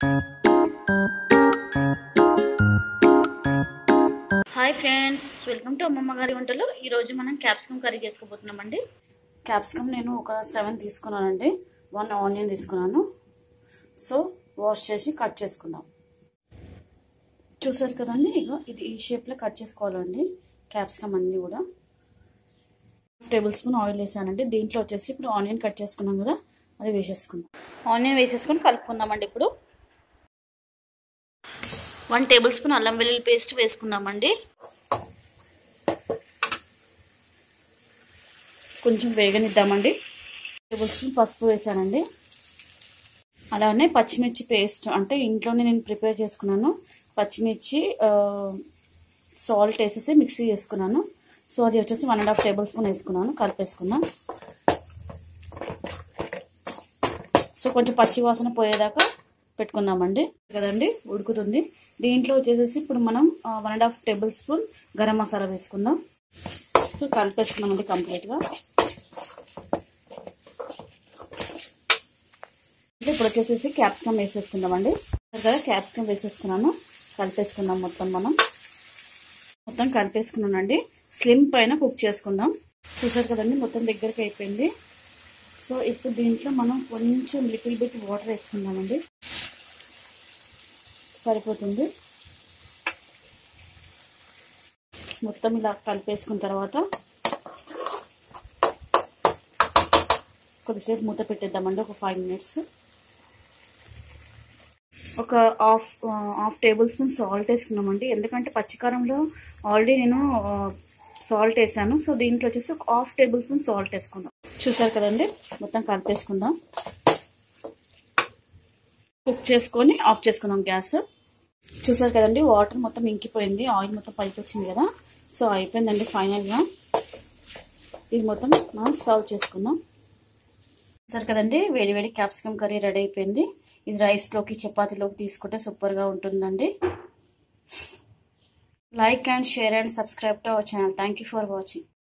hi friends welcome to అమ్మమ్మ గారి వంటలు ఈరోజు మనం క్యాప్సికమ్ కర్రీ చేసుకోబోతున్నామండి క్యాప్సికమ్ నేను ఒక సెవెన్ తీసుకున్నానండి వన్ ఆనియన్ తీసుకున్నాను సో వాష్ చేసి కట్ చేసుకుందాం చూసారు కదండి ఇక ఇది ఈ షేప్లో కట్ చేసుకోవాలండి క్యాప్సికమ్ అన్నీ కూడా టేబుల్ స్పూన్ ఆయిల్ వేసానండి దీంట్లో వచ్చేసి ఇప్పుడు ఆనియన్ కట్ చేసుకున్నాం కదా అది వేసేసుకుందాం ఆనియన్ వేసేసుకొని కలుపుకుందామండి ఇప్పుడు వన్ టేబుల్ స్పూన్ అల్లం వెల్లుల్లి పేస్ట్ వేసుకుందామండి కొంచెం వేగనిద్దామండి టేబుల్ స్పూన్ పసుపు వేసానండి అలానే పచ్చిమిర్చి పేస్ట్ అంటే ఇంట్లోనే నేను ప్రిపేర్ చేసుకున్నాను పచ్చిమిర్చి సాల్ట్ వేసేసి మిక్సీ చేసుకున్నాను సో అది వచ్చేసి one and half tablespoon వేసుకున్నాను కలిపేసుకున్నాను సో కొంచెం పచ్చి వాసన పోయేదాకా పెట్టుకుందామండి కదండి ఉడుకుతుంది దీంట్లో వచ్చేసేసి ఇప్పుడు మనం one and half tablespoon garam masala వేసుకుందాం సో కలిపేసుకున్నామండి కంప్లీట్గా ఇప్పుడు వచ్చేసేసి క్యాప్సికమ్ వేసేసుకుందామండి కదా క్యాప్సికమ్ వేసేసుకున్నాను కలిపేసుకుందాం మొత్తం మనం మొత్తం కలిపేసుకున్నానండి స్లిమ్ పైన కుక్ చేసుకుందాం చూసారు కదండి మొత్తం దగ్గరికి అయిపోయింది సో ఇప్పుడు దీంట్లో మనం కొంచెం లిటిల్ బిట్ వాటర్ వేసుకుందామండి సరిపోతుంది మొత్తం ఇలా కలిపేసుకున్న తర్వాత కొద్దిసేపు మూత పెట్టేద్దామండి ఒక ఫైవ్ మినిట్స్ ఒక half half tablespoon salt వేసుకున్నామండి ఎందుకంటే పచ్చికారంలో ఆల్రెడీ నేను సాల్ట్ వేసాను సో దీంట్లో వచ్చేసి ఒక హాఫ్ టేబుల్ స్పూన్ సాల్ట్ వేసుకుందాం చూసారు కదండి మొత్తం కలిపేసుకుందాం కుక్ చేసుకొని ఆఫ్ చేసుకుందాం గ్యాస్ చూసారు కదండి వాటర్ మొత్తం ఇంకిపోయింది ఆయిల్ మొత్తం పైకి వచ్చింది కదా సో అయిపోయిందండి ఫైనల్గా ఇది మొత్తం మనం సర్వ్ చేసుకుందాం చూసారు కదండి వేడి వేడి క్యాప్సికమ్ కర్రీ రెడీ అయిపోయింది ఇది రైస్లోకి చపాతీలోకి తీసుకుంటే సూపర్గా ఉంటుందండి like and share and subscribe to our channel thank for watching